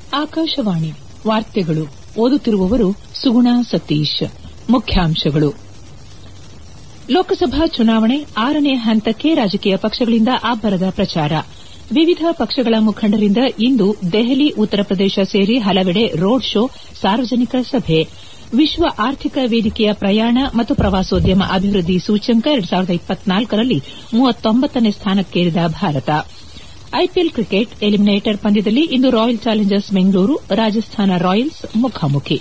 ಆಕಾಶವಾಣಿ ವಾರ್ತೆಗಳು ಓದುತ್ತಿರುವವರು ಸುಗುಣ ಸತೀಶ್ ಮುಖ್ಯಾಂಶಗಳು ಲೋಕಸಭಾ ಚುನಾವಣೆ ಆರನೇ ಹಂತಕ್ಕೆ ರಾಜಕೀಯ ಪಕ್ಷಗಳಿಂದ ಅಬ್ಬರದ ಪ್ರಚಾರ ವಿವಿಧ ಪಕ್ಷಗಳ ಮುಖಂಡರಿಂದ ಇಂದು ದೆಹಲಿ ಉತ್ತರ ಪ್ರದೇಶ ಸೇರಿ ಹಲವೆಡೆ ರೋಡ್ ಶೋ ಸಾರ್ವಜನಿಕ ಸಭೆ ವಿಶ್ವ ಆರ್ಥಿಕ ವೇದಿಕೆಯ ಪ್ರಯಾಣ ಮತ್ತು ಪ್ರವಾಸೋದ್ಯಮ ಅಭಿವೃದ್ದಿ ಸೂಚ್ಯಂಕ ರಲ್ಲಿ ನೇ ಸ್ಥಾನಕ್ಕೇರಿದ ಭಾರತ ಐಪಿಎಲ್ ಕ್ರಿಕೆಟ್ ಎಲಿಮಿನೇಟರ್ ಪಂದ್ಯದಲ್ಲಿ ಇಂದು Royal Challengers Bengaluru Rajasthan Royals ಮುಖಾಮುಖಿ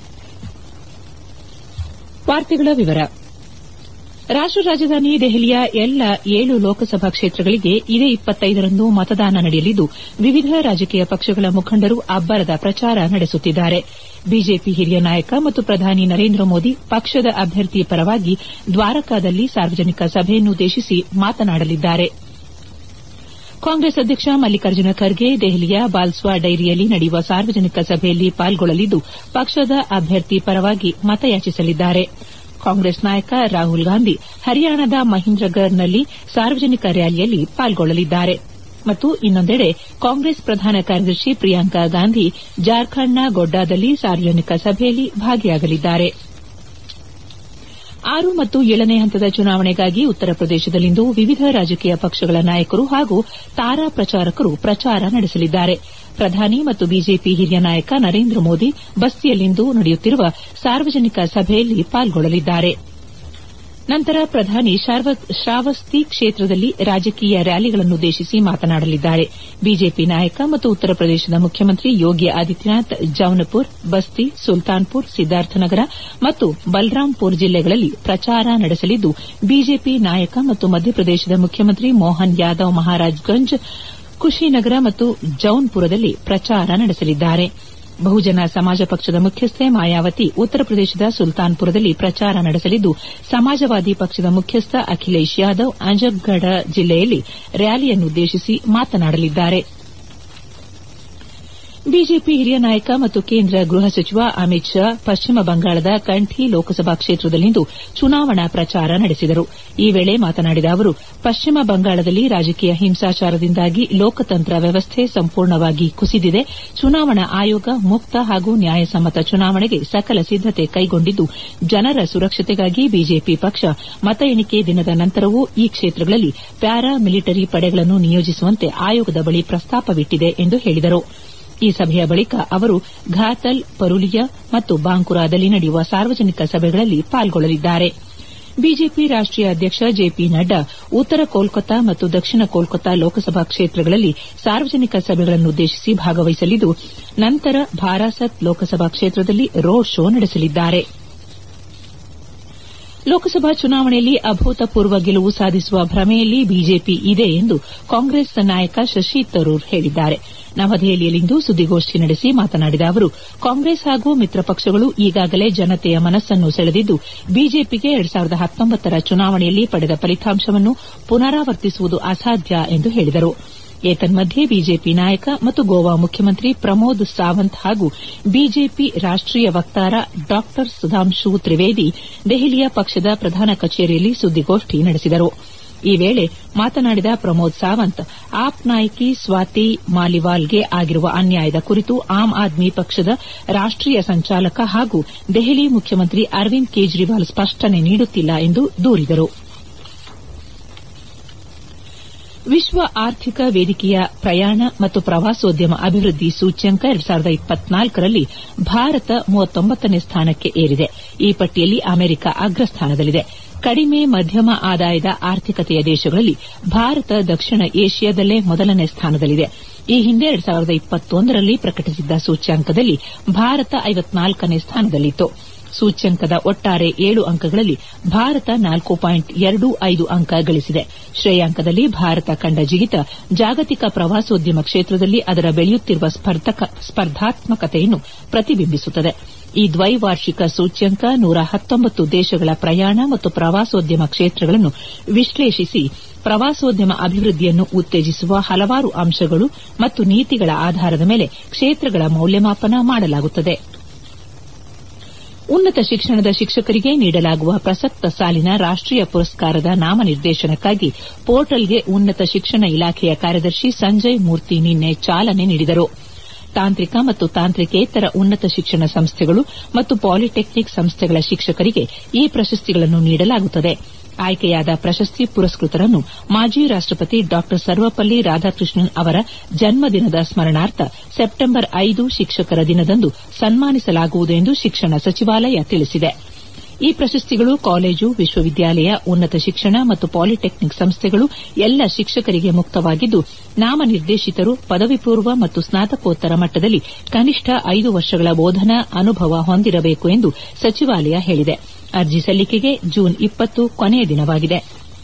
ರಾಷ್ಟ ರಾಜಧಾನಿ ದೆಹಲಿಯ ಎಲ್ಲ ಏಳು ಲೋಕಸಭಾ ಕ್ಷೇತ್ರಗಳಿಗೆ ಇದೇ ರಂದು ಮತದಾನ ನಡೆಯಲಿದ್ದು ವಿವಿಧ ರಾಜಕೀಯ ಪಕ್ಷಗಳ ಮುಖಂಡರು ಅಬ್ಬರದ ಪ್ರಚಾರ ನಡೆಸುತ್ತಿದ್ದಾರೆ ಬಿಜೆಪಿ ಹಿರಿಯ ನಾಯಕ ಮತ್ತು ಪ್ರಧಾನಿ ನರೇಂದ್ರ ಮೋದಿ ಪಕ್ಷದ ಅಭ್ಯರ್ಥಿ ಪರವಾಗಿ ದ್ವಾರಕಾದಲ್ಲಿ ಸಾರ್ವಜನಿಕ ಸಭೆಯನ್ನುದ್ದೇಶಿಸಿ ಮಾತನಾಡಲಿದ್ದಾರೆ ಕಾಂಗ್ರೆಸ್ ಅಧ್ಯಕ್ಷ ಮಲ್ಲಿಕಾರ್ಜುನ ಖರ್ಗೆ ದೆಹಲಿಯ ಬಾಲ್ಸ್ವಾ ಡೈರಿಯಲ್ಲಿ ನಡೆಯುವ ಸಾರ್ವಜನಿಕ ಸಭೆಯಲ್ಲಿ ಪಾಲ್ಗೊಳ್ಳಲಿದ್ದು ಪಕ್ಷದ ಅಭ್ಯರ್ಥಿ ಪರವಾಗಿ ಮತಯಾಚಿಸಲಿದ್ದಾರೆ ಕಾಂಗ್ರೆಸ್ ನಾಯಕ ರಾಹುಲ್ ಗಾಂಧಿ ಹರಿಯಾಣದ ಮಹೀಂದ್ರಗರ್ನಲ್ಲಿ ಸಾರ್ವಜನಿಕ ರ್ಯಾಲಿಯಲ್ಲಿ ಪಾಲ್ಗೊಳ್ಳಲಿದ್ದಾರೆ ಮತ್ತು ಇನ್ನೊಂದೆಡೆ ಕಾಂಗ್ರೆಸ್ ಪ್ರಧಾನ ಕಾರ್ಯದರ್ಶಿ ಪ್ರಿಯಾಂಕಾ ಗಾಂಧಿ ಜಾರ್ಖಂಡ್ನ ಗೊಡ್ಡಾದಲ್ಲಿ ಸಾರ್ವಜನಿಕ ಸಭೆಯಲ್ಲಿ ಭಾಗಿಯಾಗಲಿದ್ದಾರೆ ಆರು ಮತ್ತು ಏಳನೇ ಹಂತದ ಚುನಾವಣೆಗಾಗಿ ಉತ್ತರ ಪ್ರದೇಶದಲ್ಲಿಂದು ವಿವಿಧ ರಾಜಕೀಯ ಪಕ್ಷಗಳ ನಾಯಕರು ಹಾಗೂ ತಾರಾ ಪ್ರಚಾರಕರು ಪ್ರಚಾರ ನಡೆಸಲಿದ್ದಾರೆ ಪ್ರಧಾನಿ ಮತ್ತು ಬಿಜೆಪಿ ಹಿರಿಯ ನಾಯಕ ನರೇಂದ್ರ ಮೋದಿ ಬಸ್ತಿಯಲ್ಲಿಂದು ನಡೆಯುತ್ತಿರುವ ಸಾರ್ವಜನಿಕ ಸಭೆಯಲ್ಲಿ ಪಾಲ್ಗೊಳ್ಳಲಿದ್ದಾರೆ ನಂತರ ಪ್ರಧಾನಿ ಶ್ರಾವಸ್ತಿ ಕ್ಷೇತ್ರದಲ್ಲಿ ರಾಜಕೀಯ ರ್ಯಾಲಿಗಳನ್ನುದ್ದೇಶಿಸಿ ಮಾತನಾಡಲಿದ್ದಾರೆ ಬಿಜೆಪಿ ನಾಯಕ ಮತ್ತು ಉತ್ತರ ಪ್ರದೇಶದ ಮುಖ್ಯಮಂತ್ರಿ ಯೋಗಿ ಆದಿತ್ಯನಾಥ್ ಜೌನ್ಪುರ್ ಬಸ್ತಿ ಸುಲ್ತಾನ್ಪುರ್ ಸಿದ್ದಾರ್ಥನಗರ ಮತ್ತು ಬಲರಾಂಪುರ್ ಜಿಲ್ಲೆಗಳಲ್ಲಿ ಪ್ರಚಾರ ನಡೆಸಲಿದ್ದು ಬಿಜೆಪಿ ನಾಯಕ ಮತ್ತು ಮಧ್ಯಪ್ರದೇಶದ ಮುಖ್ಯಮಂತ್ರಿ ಮೋಹನ್ ಯಾದವ್ ಮಹಾರಾಜ್ಗಂಜ್ ಕುಶಿನಗರ ಮತ್ತು ಜೌನ್ಪುರದಲ್ಲಿ ಪ್ರಚಾರ ನಡೆಸಲಿದ್ದಾರೆ ಬಹುಜನ ಸಮಾಜ ಪಕ್ಷದ ಮುಖ್ಯಸ್ಥೆ ಮಾಯಾವತಿ ಉತ್ತರ ಪ್ರದೇಶದ ಸುಲ್ತಾನ್ಪುರದಲ್ಲಿ ಪ್ರಚಾರ ನಡೆಸಲಿದ್ದು ಸಮಾಜವಾದಿ ಪಕ್ಷದ ಮುಖ್ಯಸ್ಥ ಅಖಿಲೇಶ್ ಯಾದವ್ ಅಜಂಗಢ ಜಿಲ್ಲೆಯಲ್ಲಿ ರ್ಯಾಲಿಯನ್ನುದ್ದೇಶಿಸಿ ಮಾತನಾಡಲಿದ್ದಾರೆ ಬಿಜೆಪಿ ಹಿರಿಯ ನಾಯಕ ಮತ್ತು ಕೇಂದ್ರ ಗೃಹ ಸಚಿವ ಅಮಿತ್ ಶಾ ಪಶ್ಚಿಮ ಬಂಗಾಳದ ಕಂಠಿ ಲೋಕಸಭಾ ಕ್ಷೇತ್ರದಲ್ಲಿಂದು ಚುನಾವಣಾ ಪ್ರಚಾರ ನಡೆಸಿದರು ಈ ವೇಳೆ ಮಾತನಾಡಿದ ಅವರು ಪಶ್ಚಿಮ ಬಂಗಾಳದಲ್ಲಿ ರಾಜಕೀಯ ಹಿಂಸಾಚಾರದಿಂದಾಗಿ ಲೋಕತಂತ್ರ ವ್ಯವಸ್ಥೆ ಸಂಪೂರ್ಣವಾಗಿ ಕುಸಿದಿದೆ ಚುನಾವಣಾ ಆಯೋಗ ಮುಕ್ತ ಹಾಗೂ ನ್ಯಾಯಸಮ್ಮತ ಚುನಾವಣೆಗೆ ಸಕಲ ಸಿದ್ದತೆ ಕೈಗೊಂಡಿದ್ದು ಜನರ ಸುರಕ್ಷತೆಗಾಗಿ ಬಿಜೆಪಿ ಪಕ್ಷ ಮತ ಎಣಿಕೆ ದಿನದ ನಂತರವೂ ಈ ಕ್ಷೇತ್ರಗಳಲ್ಲಿ ಪ್ಯಾರಾ ಮಿಲಿಟರಿ ಪಡೆಗಳನ್ನು ನಿಯೋಜಿಸುವಂತೆ ಆಯೋಗದ ಬಳಿ ಪ್ರಸ್ತಾಪವಿಟ್ಟಿದೆ ಎಂದು ಹೇಳಿದರು ಈ ಸಭೆಯ ಬಳಿಕ ಅವರು ಘಾತಲ್ ಪರುಲಿಯಾ ಮತ್ತು ಬಾಂಕುರಾದಲ್ಲಿ ನಡೆಯುವ ಸಾರ್ವಜನಿಕ ಸಭೆಗಳಲ್ಲಿ ಪಾಲ್ಗೊಳ್ಳಲಿದ್ದಾರೆ ಬಿಜೆಪಿ ರಾಷ್ಟೀಯ ಅಧ್ಯಕ್ಷ ಜೆಪಿ ನಡ್ಡಾ ಉತ್ತರ ಕೋಲ್ಕತಾ ಮತ್ತು ದಕ್ಷಿಣ ಕೋಲ್ಕತಾ ಲೋಕಸಭಾ ಕ್ಷೇತ್ರಗಳಲ್ಲಿ ಸಾರ್ವಜನಿಕ ಸಭೆಗಳನ್ನುದ್ದೇಶಿಸಿ ಭಾಗವಹಿಸಲಿದ್ದು ನಂತರ ಬಾರಾಸತ್ ಲೋಕಸಭಾ ಕ್ಷೇತ್ರದಲ್ಲಿ ರೋಡ್ ಶೋ ನಡೆಸಲಿದ್ದಾರೆ ಲೋಕಸಭಾ ಚುನಾವಣೆಯಲ್ಲಿ ಅಭೂತಪೂರ್ವ ಗೆಲುವು ಸಾಧಿಸುವ ಭ್ರಮೆಯಲ್ಲಿ ಬಿಜೆಪಿ ಇದೆ ಎಂದು ಕಾಂಗ್ರೆಸ್ ನಾಯಕ ಶಶಿ ತರೂರ್ ಹೇಳಿದ್ದಾರೆ ನವದೆಹಲಿಯಲ್ಲಿಂದು ಸುದ್ದಿಗೋಷ್ಠಿ ನಡೆಸಿ ಮಾತನಾಡಿದ ಅವರು ಕಾಂಗ್ರೆಸ್ ಹಾಗೂ ಮಿತ್ರ ಪಕ್ಷಗಳು ಈಗಾಗಲೇ ಜನತೆಯ ಮನಸ್ಸನ್ನು ಸೆಳೆದಿದ್ದು ಬಿಜೆಪಿಗೆ ರ ಚುನಾವಣೆಯಲ್ಲಿ ಪಡೆದ ಫಲಿತಾಂಶವನ್ನು ಪುನರಾವರ್ತಿಸುವುದು ಅಸಾಧ್ಯ ಎಂದು ಹೇಳಿದರು ಏತನ್ಮಧ್ಯೆ ಬಿಜೆಪಿ ನಾಯಕ ಮತ್ತು ಗೋವಾ ಮುಖ್ಯಮಂತ್ರಿ ಪ್ರಮೋದ್ ಸಾವಂತ್ ಹಾಗೂ ಬಿಜೆಪಿ ರಾಷ್ಟೀಯ ವಕ್ತಾರ ಡಾ ಸುಧಾಂಶು ತ್ರಿವೇದಿ ದೆಹಲಿಯ ಪಕ್ಷದ ಪ್ರಧಾನ ಕಚೇರಿಯಲ್ಲಿ ಸುದ್ದಿಗೋಷ್ಠಿ ನಡೆಸಿದರು ಈ ವೇಳೆ ಮಾತನಾಡಿದ ಪ್ರಮೋದ್ ಸಾವಂತ್ ಆಪ್ ನಾಯಕಿ ಸ್ವಾತಿ ಮಾಲಿವಾಲ್ಗೆ ಆಗಿರುವ ಅನ್ಯಾಯದ ಕುರಿತು ಆಮ್ ಆದ್ಮಿ ಪಕ್ಷದ ರಾಷ್ಟೀಯ ಸಂಚಾಲಕ ಹಾಗೂ ದೆಹಲಿ ಮುಖ್ಯಮಂತ್ರಿ ಅರವಿಂದ್ ಕೇಜ್ರಿವಾಲ್ ಸ್ಪಷ್ಟನೆ ನೀಡುತ್ತಿಲ್ಲ ಎಂದು ದೂರಿದರು ವಿಶ್ವ ಆರ್ಥಿಕ ವೇದಿಕೆಯ ಪ್ರಯಾಣ ಮತ್ತು ಪ್ರವಾಸೋದ್ಯಮ ಅಭಿವೃದ್ದಿ ಸೂಚ್ಯಂಕ ರಲ್ಲಿ ಭಾರತ ನೇ ಸ್ಥಾನಕ್ಕೆ ಏರಿದೆ ಈ ಪಟ್ಟಿಯಲ್ಲಿ ಅಮೆರಿಕ ಅಗ್ರಸ್ಥಾನದಲ್ಲಿದೆ ಕಡಿಮೆ ಮಧ್ಯಮ ಆದಾಯದ ಆರ್ಥಿಕತೆಯ ದೇಶಗಳಲ್ಲಿ ಭಾರತ ದಕ್ಷಿಣ ಏಷ್ಯಾದಲ್ಲೇ ಮೊದಲನೇ ಸ್ಥಾನದಲ್ಲಿದೆ ಈ ಹಿಂದೆ ರಲ್ಲಿ ಪ್ರಕಟಿಸಿದ್ದ ಸೂಚ್ಯಂಕದಲ್ಲಿ ಭಾರತ ನೇ ಸ್ಥಾನದಲ್ಲಿತ್ತು ಸೂಚ್ಯಂಕದ ಒಟ್ಟಾರೆ ಏಳು ಅಂಕಗಳಲ್ಲಿ ಭಾರತ ನಾಲ್ಕು ಪಾಯಿಂಟ್ ಎರಡು ಐದು ಅಂಕ ಗಳಿಸಿದೆ ಶ್ರೇಯಾಂಕದಲ್ಲಿ ಭಾರತ ಕಂಡ ಜಿಗಿತ ಜಾಗತಿಕ ಪ್ರವಾಸೋದ್ಯಮ ಕ್ಷೇತ್ರದಲ್ಲಿ ಅದರ ಬೆಳೆಯುತ್ತಿರುವ ಸ್ಪರ್ಧಾತ್ಮಕತೆಯನ್ನು ಪ್ರತಿಬಿಂಬಿಸುತ್ತದೆ ಈ ದ್ವೈವಾರ್ಷಿಕ ಸೂಚ್ಯಂಕ ನೂರ ಹತ್ತೊಂಬತ್ತು ದೇಶಗಳ ಪ್ರಯಾಣ ಮತ್ತು ಪ್ರವಾಸೋದ್ಯಮ ಕ್ಷೇತ್ರಗಳನ್ನು ವಿಶ್ಲೇಷಿಸಿ ಪ್ರವಾಸೋದ್ಯಮ ಅಭಿವೃದ್ದಿಯನ್ನು ಉತ್ತೇಜಿಸುವ ಹಲವಾರು ಅಂಶಗಳು ಮತ್ತು ನೀತಿಗಳ ಆಧಾರದ ಮೇಲೆ ಕ್ಷೇತ್ರಗಳ ಮೌಲ್ಯಮಾಪನ ಮಾಡಲಾಗುತ್ತದೆ ಉನ್ನತ ಶಿಕ್ಷಣದ ಶಿಕ್ಷಕರಿಗೆ ನೀಡಲಾಗುವ ಪ್ರಸಕ್ತ ಸಾಲಿನ ರಾಷ್ಟೀಯ ಪುರಸ್ಕಾರದ ನಾಮನಿರ್ದೇಶನಕ್ಕಾಗಿ ಪೋರ್ಟಲ್ಗೆ ಉನ್ನತ ಶಿಕ್ಷಣ ಇಲಾಖೆಯ ಕಾರ್ಯದರ್ಶಿ ಸಂಜಯ್ ಮೂರ್ತಿ ನಿನ್ನೆ ಚಾಲನೆ ನೀಡಿದರು ತಾಂತ್ರಿಕ ಮತ್ತು ತಾಂತ್ರಿಕೇತರ ಉನ್ನತ ಶಿಕ್ಷಣ ಸಂಸ್ಥೆಗಳು ಮತ್ತು ಪಾಲಿಟೆಕ್ನಿಕ್ ಸಂಸ್ಥೆಗಳ ಶಿಕ್ಷಕರಿಗೆ ಈ ಪ್ರಶಸ್ತಿಗಳನ್ನು ನೀಡಲಾಗುತ್ತದೆ ಆಯ್ಕೆಯಾದ ಪ್ರಶಸ್ತಿ ಪುರಸ್ಕೃತರನ್ನು ಮಾಜಿ ರಾಷ್ಟಪತಿ ಡಾ ಸರ್ವಪಲ್ಲಿ ರಾಧಾಕೃಷ್ಣನ್ ಅವರ ಜನ್ಮದಿನದ ಸ್ಮರಣಾರ್ಥ ಸೆಪ್ಟೆಂಬರ್ ಐದು ಶಿಕ್ಷಕರ ದಿನದಂದು ಸನ್ಮಾನಿಸಲಾಗುವುದು ಎಂದು ಶಿಕ್ಷಣ ಸಚಿವಾಲಯ ತಿಳಿಸಿದೆ ಈ ಪ್ರಶಸ್ತಿಗಳು ಕಾಲೇಜು ವಿಶ್ವವಿದ್ಯಾಲಯ ಉನ್ನತ ಶಿಕ್ಷಣ ಮತ್ತು ಪಾಲಿಟೆಕ್ನಿಕ್ ಸಂಸ್ಥೆಗಳು ಎಲ್ಲ ಶಿಕ್ಷಕರಿಗೆ ಮುಕ್ತವಾಗಿದ್ದು ನಾಮನಿರ್ದೇಶಿತರು ಪದವಿ ಪೂರ್ವ ಮತ್ತು ಸ್ನಾತಕೋತ್ತರ ಮಟ್ಟದಲ್ಲಿ ಕನಿಷ್ಠ ಐದು ವರ್ಷಗಳ ಬೋಧನಾ ಅನುಭವ ಹೊಂದಿರಬೇಕು ಎಂದು ಸಚಿವಾಲಯ ಹೇಳಿದೆ ಅರ್ಜಿ ಸಲ್ಲಿಕೆಗೆ ಜೂನ್ ಇಪ್ಪತ್ತು ಕೊನೆಯ ದಿನವಾಗಿದೆ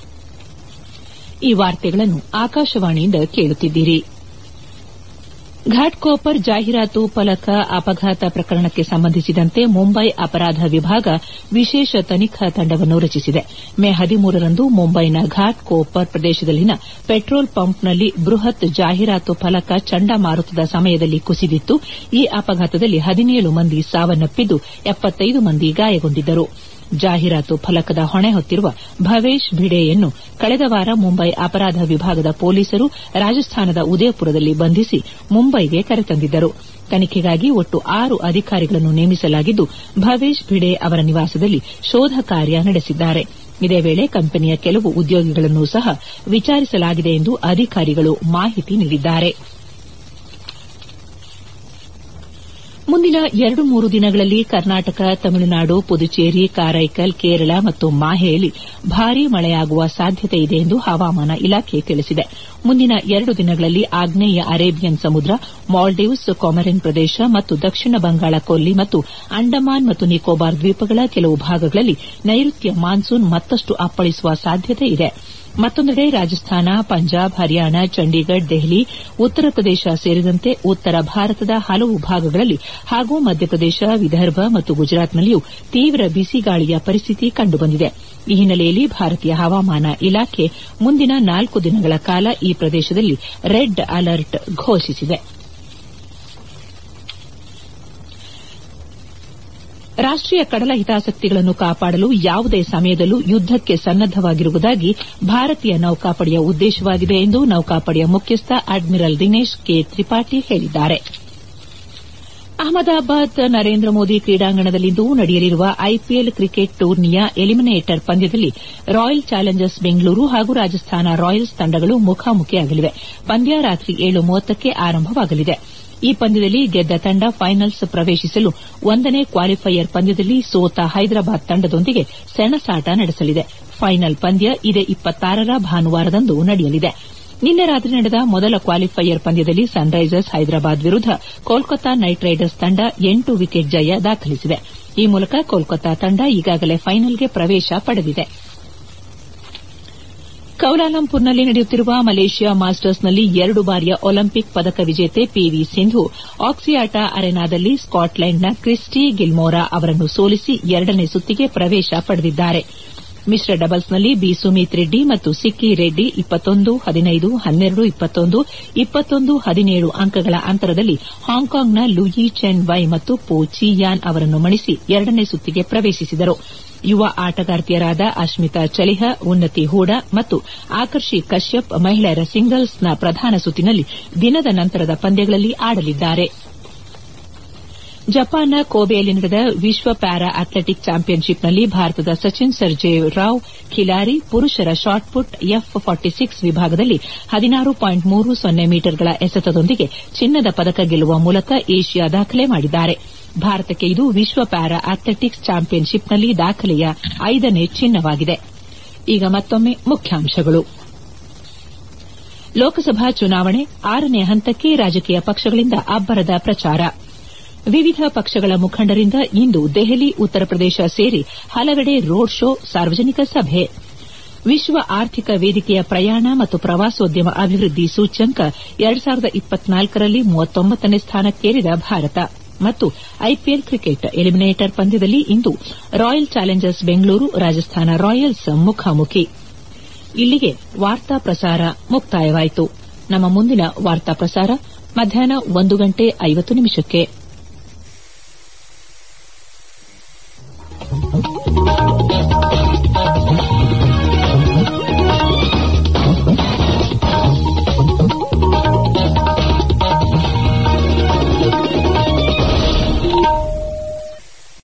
ಈ ವಾರ್ತೆಗಳನ್ನು ಆಕಾಶವಾಣಿಯಿಂದ ಕೇಳುತ್ತಿದ್ದೀರಿ ಘಾಟ್ಕೋಪರ್ ಜಾಹೀರಾತು ಫಲಕ ಅಪಘಾತ ಪ್ರಕರಣಕ್ಕೆ ಸಂಬಂಧಿಸಿದಂತೆ ಮುಂಬೈ ಅಪರಾಧ ವಿಭಾಗ ವಿಶೇಷ ತನಿಖಾ ತಂಡವನ್ನು ರಚಿಸಿದೆ ಮೇ ಹದಿಮೂರರಂದು ಮುಂಬೈನ ಘಾಟ್ ಕೋಪರ್ ಪ್ರದೇಶದಲ್ಲಿನ ಪೆಟ್ರೋಲ್ ಪಂಪ್ನಲ್ಲಿ ಬೃಹತ್ ಜಾಹೀರಾತು ಫಲಕ ಚಂಡಮಾರುತದ ಸಮಯದಲ್ಲಿ ಕುಸಿದಿತ್ತು ಈ ಅಪಘಾತದಲ್ಲಿ ಹದಿನೇಳು ಮಂದಿ ಸಾವನ್ನಪ್ಪಿದ್ದು ಎಪ್ಪತ್ತೈದು ಮಂದಿ ಗಾಯಗೊಂಡಿದ್ದರು ಜಾಹೀರಾತು ಫಲಕದ ಹೊಣೆ ಹೊತ್ತಿರುವ ಭವೇಶ್ ಭಿಡೆಯನ್ನು ಕಳೆದ ವಾರ ಮುಂಬೈ ಅಪರಾಧ ವಿಭಾಗದ ಪೊಲೀಸರು ರಾಜಸ್ಥಾನದ ಉದಯಪುರದಲ್ಲಿ ಬಂಧಿಸಿ ಮುಂಬೈಗೆ ಕರೆತಂದಿದ್ದರು ತನಿಖೆಗಾಗಿ ಒಟ್ಟು ಆರು ಅಧಿಕಾರಿಗಳನ್ನು ನೇಮಿಸಲಾಗಿದ್ದು ಭವೇಶ್ ಭಿಡೆ ಅವರ ನಿವಾಸದಲ್ಲಿ ಶೋಧ ಕಾರ್ಯ ನಡೆಸಿದ್ದಾರೆ ಇದೇ ವೇಳೆ ಕಂಪನಿಯ ಕೆಲವು ಉದ್ಯೋಗಿಗಳನ್ನು ಸಹ ವಿಚಾರಿಸಲಾಗಿದೆ ಎಂದು ಅಧಿಕಾರಿಗಳು ಮಾಹಿತಿ ನೀಡಿದ್ದಾರೆ ಮುಂದಿನ ಎರಡು ಮೂರು ದಿನಗಳಲ್ಲಿ ಕರ್ನಾಟಕ ತಮಿಳುನಾಡು ಪುದುಚೇರಿ ಕಾರೈಕಲ್ ಕೇರಳ ಮತ್ತು ಮಾಹೆಯಲ್ಲಿ ಭಾರೀ ಮಳೆಯಾಗುವ ಸಾಧ್ಯತೆ ಇದೆ ಎಂದು ಹವಾಮಾನ ಇಲಾಖೆ ತಿಳಿಸಿದೆ ಮುಂದಿನ ಎರಡು ದಿನಗಳಲ್ಲಿ ಆಗ್ನೇಯ ಅರೇಬಿಯನ್ ಸಮುದ್ರ ಮಾಲ್ಡೀವ್ಸ್ ಕೊಮರಿನ್ ಪ್ರದೇಶ ಮತ್ತು ದಕ್ಷಿಣ ಬಂಗಾಳ ಕೊಲ್ಲಿ ಮತ್ತು ಅಂಡಮಾನ್ ಮತ್ತು ನಿಕೋಬಾರ್ ದ್ವೀಪಗಳ ಕೆಲವು ಭಾಗಗಳಲ್ಲಿ ನೈಋತ್ಯ ಮಾನ್ಸೂನ್ ಮತ್ತಷ್ಟು ಅಪ್ಪಳಿಸುವ ಸಾಧ್ಯತೆ ಇದೆ ಮತ್ತೊಂದೆಡೆ ರಾಜಸ್ಥಾನ ಪಂಜಾಬ್ ಹರಿಯಾಣ ಚಂಡೀಗಢ ದೆಹಲಿ ಉತ್ತರ ಪ್ರದೇಶ ಸೇರಿದಂತೆ ಉತ್ತರ ಭಾರತದ ಹಲವು ಭಾಗಗಳಲ್ಲಿ ಹಾಗೂ ಮಧ್ಯಪ್ರದೇಶ ವಿದರ್ಭ ಮತ್ತು ಗುಜರಾತ್ನಲ್ಲಿಯೂ ತೀವ್ರ ಬಿಸಿಗಾಳಿಯ ಪರಿಸ್ಥಿತಿ ಕಂಡುಬಂದಿದೆ ಈ ಹಿನ್ನೆಲೆಯಲ್ಲಿ ಭಾರತೀಯ ಹವಾಮಾನ ಇಲಾಖೆ ಮುಂದಿನ ನಾಲ್ಕು ದಿನಗಳ ಕಾಲ ಈ ಪ್ರದೇಶದಲ್ಲಿ ರೆಡ್ ಅಲರ್ಟ್ ಘೋಷಿಸಿದೆ ರಾಷ್ಟೀಯ ಕಡಲ ಹಿತಾಸಕ್ತಿಗಳನ್ನು ಕಾಪಾಡಲು ಯಾವುದೇ ಸಮಯದಲ್ಲೂ ಯುದ್ದಕ್ಕೆ ಸನ್ನದ್ದವಾಗಿರುವುದಾಗಿ ಭಾರತೀಯ ನೌಕಾಪಡೆಯ ಉದ್ದೇಶವಾಗಿದೆ ಎಂದು ನೌಕಾಪಡೆಯ ಮುಖ್ಯಸ್ಥ ಅಡ್ಮಿರಲ್ ದಿನೇಶ್ ಕೆ ತ್ರಿಪಾಠಿ ಹೇಳಿದ್ದಾರೆ ಅಹಮದಾಬಾದ್ ನರೇಂದ್ರ ಮೋದಿ ಕ್ರೀಡಾಂಗಣದಲ್ಲಿಂದು ನಡೆಯಲಿರುವ ಐಪಿಎಲ್ ಕ್ರಿಕೆಟ್ ಟೂರ್ನಿಯ ಎಲಿಮಿನೇಟರ್ ಪಂದ್ಯದಲ್ಲಿ ರಾಯಲ್ ಚಾಲೆಂಜರ್ಸ್ ಬೆಂಗಳೂರು ಹಾಗೂ ರಾಜಸ್ಥಾನ ರಾಯಲ್ಸ್ ತಂಡಗಳು ಮುಖಾಮುಖಿಯಾಗಲಿವೆ ಪಂದ್ಯ ರಾತ್ರಿ ಏಳು ಮೂವತ್ತಕ್ಕೆ ಆರಂಭವಾಗಲಿದೆ ಈ ಪಂದ್ಯದಲ್ಲಿ ಗೆದ್ದ ತಂಡ ಫೈನಲ್ಸ್ ಪ್ರವೇಶಿಸಲು ಒಂದನೇ ಕ್ವಾಲಿಫೈಯರ್ ಪಂದ್ಯದಲ್ಲಿ ಸೋತ ಹೈದರಾಬಾದ್ ತಂಡದೊಂದಿಗೆ ಸೆಣಸಾಟ ನಡೆಸಲಿದೆ ಫೈನಲ್ ಪಂದ್ಯ ಇದೇ ರ ಭಾನುವಾರದಂದು ನಡೆಯಲಿದೆ ನಿನ್ನೆ ರಾತ್ರಿ ನಡೆದ ಮೊದಲ ಕ್ವಾಲಿಫೈಯರ್ ಪಂದ್ಯದಲ್ಲಿ ಸನ್ರೈಸರ್ಸ್ ಹೈದರಾಬಾದ್ ವಿರುದ್ದ ಕೋಲ್ಕತಾ ನೈಟ್ ರೈಡರ್ಸ್ ತಂಡ ಎಂಟು ವಿಕೆಟ್ ಜಯ ದಾಖಲಿಸಿದೆ ಈ ಮೂಲಕ ಕೋಲ್ಕತಾ ತಂಡ ಈಗಾಗಲೇ ಫೈನಲ್ಗೆ ಪ್ರವೇಶ ಪಡೆದಿದೆ ಕೌಲಾಲಂಪುರ್ನಲ್ಲಿ ನಡೆಯುತ್ತಿರುವ ಮಲೇಷ್ಯಾ ಮಾಸ್ಟರ್ಸ್ನಲ್ಲಿ ಎರಡು ಬಾರಿಯ ಒಲಿಂಪಿಕ್ ಪದಕ ವಿಜೇತೆ ಪಿವಿ ಸಿಂಧು ಆಕ್ಸಿಯಾಟಾ ಅರೆನಾದಲ್ಲಿ ಸ್ಕಾಟ್ಲೆಂಡ್ನ ಕ್ರಿಸ್ಟಿ ಗಿಲ್ಮೋರಾ ಅವರನ್ನು ಸೋಲಿಸಿ ಎರಡನೇ ಸುತ್ತಿಗೆ ಪ್ರವೇಶ ಪಡೆದಿದ್ದಾರೆ ಮಿಶ್ರ ಡಬಲ್ಸ್ನಲ್ಲಿ ಬಿ ಸುಮೀತ್ ರೆಡ್ಡಿ ಮತ್ತು ಸಿಕ್ಕಿ ರೆಡ್ಡಿ ಇಪ್ಪತ್ತೊಂದು ಹದಿನೈದು ಹನ್ನೆರಡು ಇಪ್ಪತ್ತೊಂದು ಇಪ್ಪತ್ತೊಂದು ಹದಿನೇಳು ಅಂಕಗಳ ಅಂತರದಲ್ಲಿ ಹಾಂಕಾಂಗ್ನ ಲೂಯಿ ಚೆನ್ ವೈ ಮತ್ತು ಪೋ ಚಿಯಾನ್ ಅವರನ್ನು ಮಣಿಸಿ ಎರಡನೇ ಸುತ್ತಿಗೆ ಪ್ರವೇಶಿಸಿದರು ಯುವ ಆಟಗಾರ್ತಿಯರಾದ ಅಶ್ಮಿತಾ ಚಲಿಹ ಉನ್ನತಿ ಹೂಡಾ ಮತ್ತು ಆಕರ್ಷಿ ಕಶ್ಯಪ್ ಮಹಿಳೆಯರ ಸಿಂಗಲ್ಸ್ನ ಪ್ರಧಾನ ಸುತ್ತಿನಲ್ಲಿ ದಿನದ ನಂತರದ ಪಂದ್ಯಗಳಲ್ಲಿ ಆಡಲಿದ್ದಾರೆ ಜಪಾನ್ನ ಕೋಬೆಯಲ್ಲಿ ನಡೆದ ವಿಶ್ವ ಪ್ಯಾರಾ ಅಥ್ಲೆಟಿಕ್ ಚಾಂಪಿಯನ್ಶಿಪ್ನಲ್ಲಿ ಭಾರತದ ಸಚಿನ್ ಸರ್ಜೇವ್ ರಾವ್ ಖಿಲಾರಿ ಪುರುಷರ ಶಾಟ್ಪುಟ್ ಎಫ್ ಫಾರ್ಟಿ ಸಿಕ್ಸ್ ವಿಭಾಗದಲ್ಲಿ ಹದಿನಾರು ಪಾಯಿಂಟ್ ಮೂರು ಸೊನ್ನೆ ಮೀಟರ್ಗಳ ಎಸೆತದೊಂದಿಗೆ ಚಿನ್ನದ ಪದಕ ಗೆಲ್ಲುವ ಮೂಲಕ ಏಷ್ಯಾ ದಾಖಲೆ ಮಾಡಿದ್ದಾರೆ ಭಾರತಕ್ಕೆ ಇದು ವಿಶ್ವ ಪ್ಯಾರಾ ಅಥ್ಲೆಟಿಕ್ಸ್ ಚಾಂಪಿಯನ್ಶಿಪ್ನಲ್ಲಿ ದಾಖಲೆಯ ಐದನೇ ಚಿನ್ನವಾಗಿದೆ ಈಗ ಮತ್ತೊಮ್ಮೆ ಮುಖ್ಯಾಂಶಗಳು ಲೋಕಸಭಾ ಚುನಾವಣೆ ಆರನೇ ಹಂತಕ್ಕೆ ರಾಜಕೀಯ ಪಕ್ಷಗಳಿಂದ ಅಬ್ಬರದ ಪ್ರಚಾರ ವಿವಿಧ ಪಕ್ಷಗಳ ಮುಖಂಡರಿಂದ ಇಂದು ದೆಹಲಿ ಉತ್ತರ ಪ್ರದೇಶ ಸೇರಿ ಹಲವೆಡೆ ರೋಡ್ ಶೋ ಸಾರ್ವಜನಿಕ ಸಭೆ ವಿಶ್ವ ಆರ್ಥಿಕ ವೇದಿಕೆಯ ಪ್ರಯಾಣ ಮತ್ತು ಪ್ರವಾಸೋದ್ಯಮ ಅಭಿವೃದ್ಧಿ ಸೂಚ್ಯಂಕ ರಲ್ಲಿ ಮೂವತ್ತೊಂಬತ್ತನೇ ಸ್ಥಾನಕ್ಕೇರಿದ ಭಾರತ ಮತ್ತು ಐಪಿಎಲ್ ಕ್ರಿಕೆಟ್ ಎಲಿಮಿನೇಟರ್ ಪಂದ್ಯದಲ್ಲಿ ಇಂದು Royal Challengers Bengaluru Rajasthan Royals ಮುಖಾಮುಖಿ ಇಲ್ಲಿಗೆ ವಾರ್ತಾ ಪ್ರಸಾರ ಮುಕ್ತಾಯವಾಯಿತು ನಮ್ಮ ಮುಂದಿನ ವಾರ್ತಾ ಪ್ರಸಾರ ಮಧ್ಯಾಹ್ನ ಒಂದು ಗಂಟೆ ಐವತ್ತು ನಿಮಿಷಕ್ಕೆ